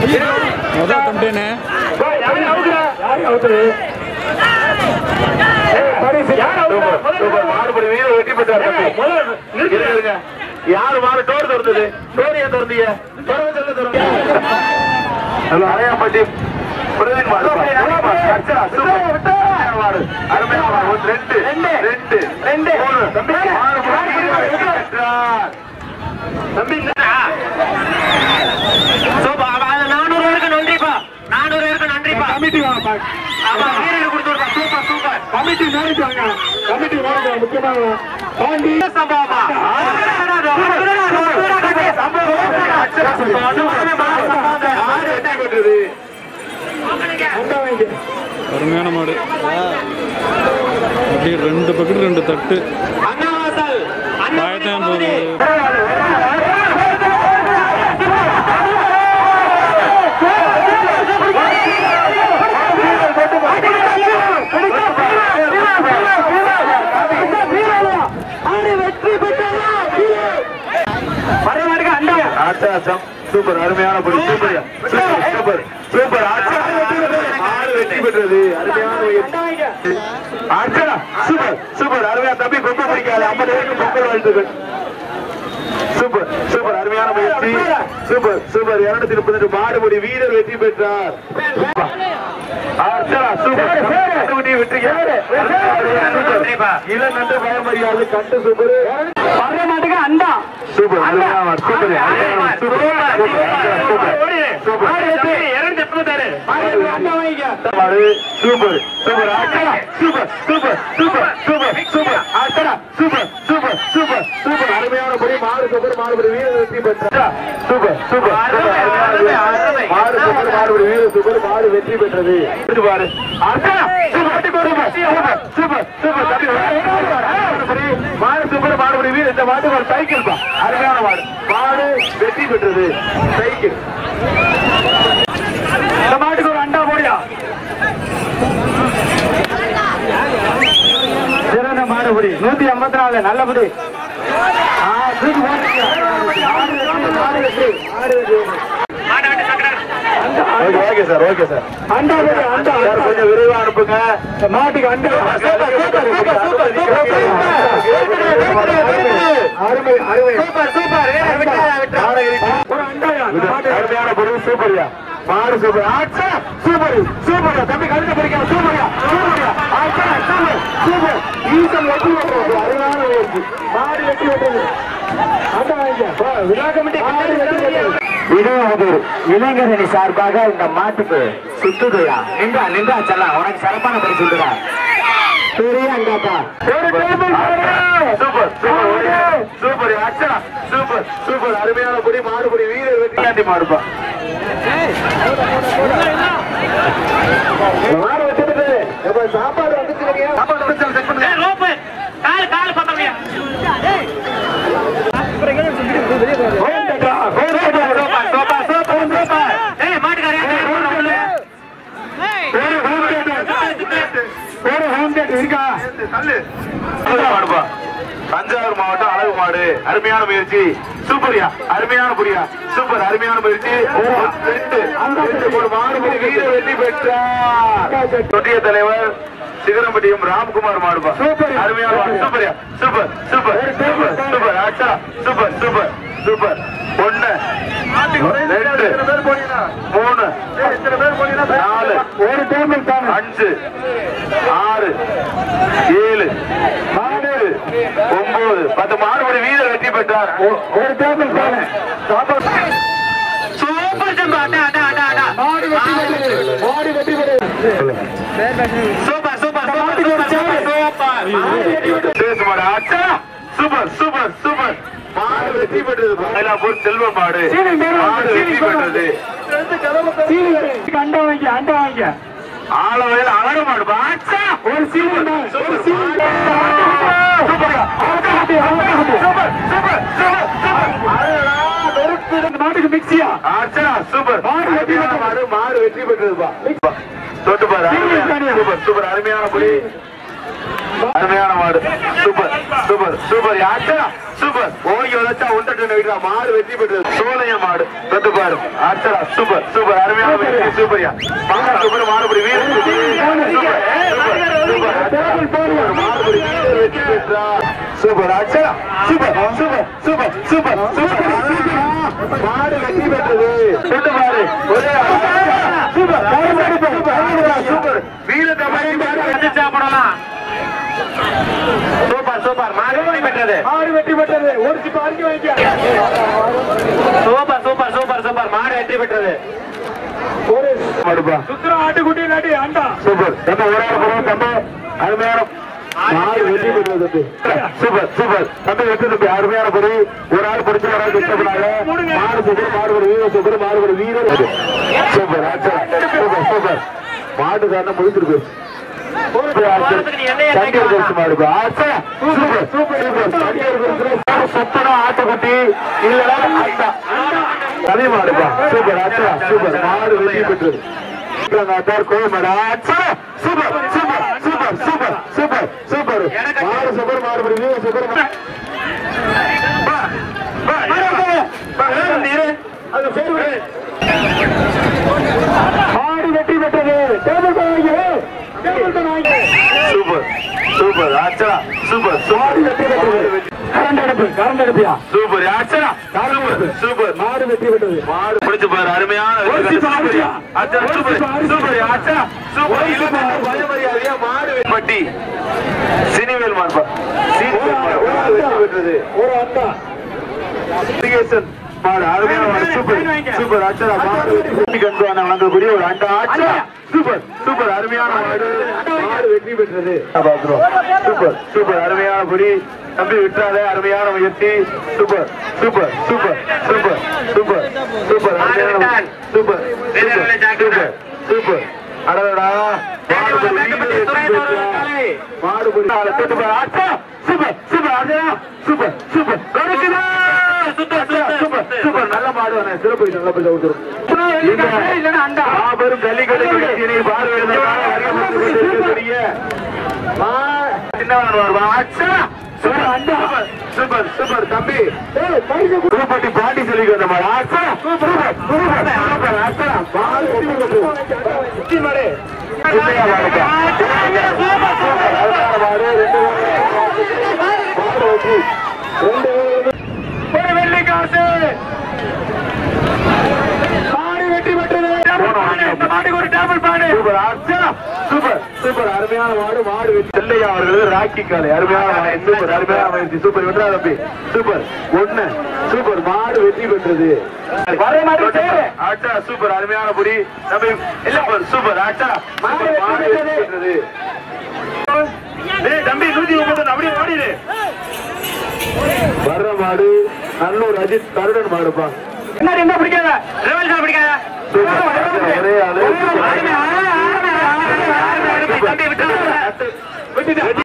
முதல் தம்பினே super, super. மாடுபடி வீரர் வெற்றி பெற்றார் தம்பி. இருங்க, இருங்க. யாரு மாடு டோர் திறந்தது டோர் ஏன் திறந்தீங்க திறந்து சொல்ல திறந்து அரையாம்பட்டி பிரவீன் மாடு அர்ச்சனா, சூப்பர். அருமையான மாடு அருமையான மாடு ஒன்று, ரெண்டு ரெண்டு ரெண்டு மூணு தம்பி மாடுபடி வீரர் வெற்றி பெற்றார் தம்பி நானூறு பேருக்கு நன்றிப்பா நானூறு பேருக்கு நன்றிப்பா கமிட்டி வாங்க ஆமா வீரர் கொடுத்துருப்பா சூப்பர் சூப்பர் கமிட்டி மேனேஜ் வாங்க கமிட்டி மேனேஜ் முக்கியமாக பாண்டி சம்பவமா அருமையான மாடு அப்படியே ரெண்டு பக்கெட் ரெண்டு தட்டு அண்ணாவாசல் ஆயிரத்தி ஐம்பது ஆட்டாசம் சூப்பர் அருமையான படி சூப்பர் சூப்பர் சூப்பர் சூப்பர் ஆடு வெற்றி பெற்றது அருமையான முயற்சி. அர்ச்சனா சூப்பர் சூப்பர் அருமையா தம்பி கொம்பு பிடிக்காது ஐம்பது பேருக்கு பொங்கல் வாழ்த்துக்கள் சூப்பர் சூப்பர் அருமையான முயற்சி சூப்பர் சூப்பர் இருநூத்தி முப்பத்தி மாடுபடி வீரர் வெற்றி பெற்றார் அர்ச்சனா சூப்பர் கண்டுபிடி வெற்றி இளம் நன்று பயமறியாது கண்டு சூப்பர் வர மாட்டுக்கு அண்டா சூப்பர் அருமையான மாடு. சூப்பர் அருமையான மாடு. சூப்பர் சூப்பர் சூப்பர் சூப்பர் இரண்டு எப்பதாரு மாடு super super Archana super super super super super Archana super super super super அருமையான படி மாடு சூப்பர் மாடுபடி வீரர் வெற்றி பெற்றார் சூப்பர் சூப்பர் சூப்பர் அருமையான மாடு சூப்பர் மாடுபடி வீரர் சூப்பர் மாடு வெற்றி பெற்றது இது பாரு Archana super super super super super தம்பி சரி, மாடு சூப்பர் மாடுபடி வீரர் இந்த மாட்டு ஒரு சைக்கிள் பா அருமையான மாடு மாடு வெற்றி பெற்றது சைக்கிள் இந்த மாட்டுக்கு ஒரு அண்டா போடியா சிறந்த மாடுபடி நூத்தி ஐம்பத்தி நாலு நல்லபடி ஆ, தூக்கி போட்டுருங்க. மாடு வெற்றி, மாடு வெற்றி, மாடு வெற்றி. Okay, okay sir okay sir அண்டா போடு, அண்டா சார் கொஞ்சம் விரைவா அனுப்புங்க மாட்டுக்கு அண்டா super super super super super அருமை அருமை சூப்பர் சூப்பர் ஒரு அண்டாயா அருமையான பொருள் சூப்பர்யா மாடு சூப்பர் ஆச்சா சூப்பர் சூப்பர் தம்பி கழுத்து பிடிக்க சூப்பர்யா சூப்பர்யா ஆச்சா சூப்பர் சூப்பர் ஈசன் வெற்றி பெற்றது அருமையான முயற்சி மாடு வெற்றி பெற்றது அண்டா வாங்கிக்க விழா கமிட்டி மாடு வெற்றி பெற்றது இடையூறு இளைஞரணி சார்பாக இந்த மாட்டுக்கு சுத்துதுயா நின்றா நின்றா செல்லாம் உனக்கு சிறப்பான படி சொல்லுடா பெரிய அண்டாப்பா super super super Archana super super அருமையான பொடி மாடுபடி வீரர் வெற்றி மாடுப்பா மாடு வெற்றி பெற்றது எப்ப சாப்பாடு வந்துச்சு சாப்பாடு வந்துச்சு செக் பண்ணுங்க ரோப்பு கால் கால் பத்தமையா ஹோம் தேட்டரா ஹோம் தேட்டரா சூப்பர் சூப்பர் சூப்பர் சூப்பர் ஏய் மாட்டுக்காரே ஒரு ஹோம் தேட்டர் ஒரு ஹோம் தேட்டர் இருக்கா தள்ளு மாடுப்பா தஞ்சாவூர் மாவட்டம் அழகு மாடு அருமையான முயற்சி சூப்பர்யா அருமையான புரியா சூப்பர் அருமையான முயற்சி ரெண்டு ரெண்டு ஒரு மாடு வீர வெற்றி பெற்றார் தொட்டிய தலைவர் சிகரம்பட்டியும் ராம்குமார் மாடுப்பா சூப்பர் அருமையான மாடு. சூப்பர்யா சூப்பர் சூப்பர் சூப்பர் சூப்பர் ஆச்சா சூப்பர் சூப்பர் சூப்பர் ஒண்ணு ரெண்டு மூணு நாலு ஒரு டேபிள் அஞ்சு ஆறு ஏழு ஆறு ஒன்பது பத்து மாடுபடி வீரர் வெற்றி பெற்றார் ஒரு டேபிள் சூப்பர் ஜம்பா அடா அடா அடா அடா மாடு வெற்றி பெற்றது மாடு வெற்றி பெற்றது super super super super super சேஸ் மாடு ஆச்சா சூப்பர் சூப்பர் சூப்பர் மாடு வெற்றி பெற்றது மயிலாப்பூர் செல்வ மாடு மாடு வெற்றி பெற்றது அண்டா வாங்கி அண்டா வாங்கி ஆளவையில் அழகு மாடு ஆச்சா ஒரு சீல் ஒரு சீல் மாட்டுக்கு மிக்சியா அர்ச்சனா சூப்பர் மாடு வெற்றி மாடு மாடு வெற்றி பெற்றதுப்பா தொட்டு பாரு அருமையான- சூப்பர் சூப்பர் அருமையான புலி அருமையான மாடு சூப்பர் சூப்பர் சூப்பர் ஆச்சா சூப்பர் ஓங்கி உழைச்சா ஒன்றட்டு வைக்கிறா மாடு வெற்றி பெற்றது சோழைய மாடு தொட்டு பாரு ஆச்சா சூப்பர் சூப்பர் அருமையான வெற்றி சூப்பர்யா மங்கா சூப்பர் மாடுபடி வீர சூப்பர் சூப்பர் சூப்பர் மாடுபடி வீரர் வெற்றி பெற்றார் சூப்பர் ஆச்சா super super super super super மாடு வெற்றி பெற்றது தொட்டு பாரு ஒரே சூப்பர் சூப்பர் சூப்பர் வீர தமிழ் வந்து சாப்பிடலாம் சூப்பர் சூப்பர் மாடு வெற்றி பெற்றது மாடு வெற்றி பெற்றது ஒரு சிப்பு அரிசி வாங்கிக்க சூப்பர் சூப்பர் சூப்பர் சூப்பர் மாடு வெற்றி பெற்றது மாடுப்பா சுத்திர ஆட்டுக்குட்டி இல்லாட்டி அண்டா சூப்பர் தம்பி ஒரு ஆள் போறோம் தம்பி அருமையான மாடு வெற்றி பெற்றது தம்பி சூப்பர் சூப்பர் தம்பி வெற்றி தம்பி அருமையான பொறி ஒரு ஆள் பிடிச்ச ஒரு ஆள் கஷ்டப்படாங்க மாடு சூப்பர் மாடுபடி வீர சூப்பர் மாடுபடி வீரர் சூப்பர் ஆச்சா சூப்பர் சூப்பர் மாடு காரணம் முடிஞ்சிருக்கு தண்டியர் பரிசு மாடுப்பா ஆச்சா சூப்பர் சூப்பர் சூப்பர் தண்டியர் பரிசு சுத்தனா ஆட்டுக்குட்டி இல்லடா அண்டா தனி மாடுப்பா சூப்பர் ஆச்சா சூப்பர் மாடு வெற்றி பெற்றது நாட்டார் கோயமாடா ஆச்சா super super super super super super மாடு சூப்பர் மாடு படி வீர சூப்பர் பா பா பா நீரு அது சரி மாடு வெற்றி பெற்றது டேபிள் வாங்கி டேபிள் வாங்கி சூப்பர் சூப்பர் ஆச்சா சூப்பர் மாடு வெற்றி பெற்றது கரண்ட் அடுப்பு கரண்ட் அடுப்பியா சூப்பர் ஆச்சா சூப்பர் சூப்பர் மாடு வெற்றி பெற்றது மாடு பிடிச்சு பாரு அருமையான வெற்றி பெற்றது. ஆச்சா, சூப்பர் சூப்பர் ஆச்சா சூப்பர் இழுப்பு பயமரியாதையா மாடு வெற்றி பட்டி சினிவேல் மாடுப்பா சினிவேல் மாடு வெற்றி பெற்றது ஒரு அண்டா இரிகேஷன் மாடு அருமையான மாடு சூப்பர் சூப்பர் ஆச்சரா மாடு வெற்றி கண்டு வழங்கக்கூடிய ஒரு அண்டா ஆச்சரா சூப்பர் சூப்பர் அருமையான மாடு மாடு வெற்றி பெற்றது பாக்குறோம் சூப்பர் சூப்பர் அருமையான பொடி தம்பி விட்டுறாத அருமையான முயற்சி super super super super super super அருமையான சூப்பர் சூப்பர் சூப்பர் சூப்பர் அடடா மாடுபடி வீரர் வெற்றி பெற்றார். மாடுபடி நாலு தொட்டு பாரு. ஆச்சா சூப்பர் சூப்பர் அடடா சூப்பர் சூப்பர் கணக்குதா சூப்பர் சூப்பர் சூப்பர் நல்ல மாடு சிறப்பு நல்ல பைசா கொடுத்துரும் மாபெரும் ஜல்லிக்கட்டு நிகழ்ச்சியினை பார்வையிடுவதற்காக அறிமுகப்படுத்திக் கொண்டிருக்கக்கூடிய மா- சின்னவன் வருவா. அச்சா! சூப்பர், அண்டா. சூப்பர் சூப்பர் தம்பி புதுப்பட்டி பாட்டி சொல்லிக்கு வந்த மாதிரி அச்சா! சூப்பர் சூப்பர் சூப்பர் அச்சா! மாடு வெற்றி பெற்றது. வெற்றி மாடு. சின்னையா மாடுப்பா. Super, super. அழகான மாடு. ரெண்டு மாடு வெற்றி. ரெண்டு ஒரு வெள்ளி காசு மாடு வெற்றி பெற்றது மாட்டுக்கு ஒரு டேபிள் பாடு சூப்பர் ஆச்சா சூப்பர் சூப்பர் அருமையான மாடு மாடு வெற்றி செல்லையா அவர்களது ராக்கி காலை அருமையான மாடு சூப்பர் அருமையான முயற்சி சூப்பர் வென்றா தம்பி சூப்பர் ஒண்ணு சூப்பர் மாடு வெற்றி பெற்றது வர மாடு ஆச்சா சூப்பர் அருமையான புடி தம்பி சூப்பர் சூப்பர் ஆச்சா மாடு வெற்றி பெற்றது டேய் தம்பி நூத்தி முப்பது அப்படியே ஓடிடு வர்ற மாடு நல்லூர் அஜித் கருடன் மாடுப்பா என்ன என்ன பிடிக்காத ரெவல் சார் பிடிக்காத ஒரே ஆளு தம்பி விட்டு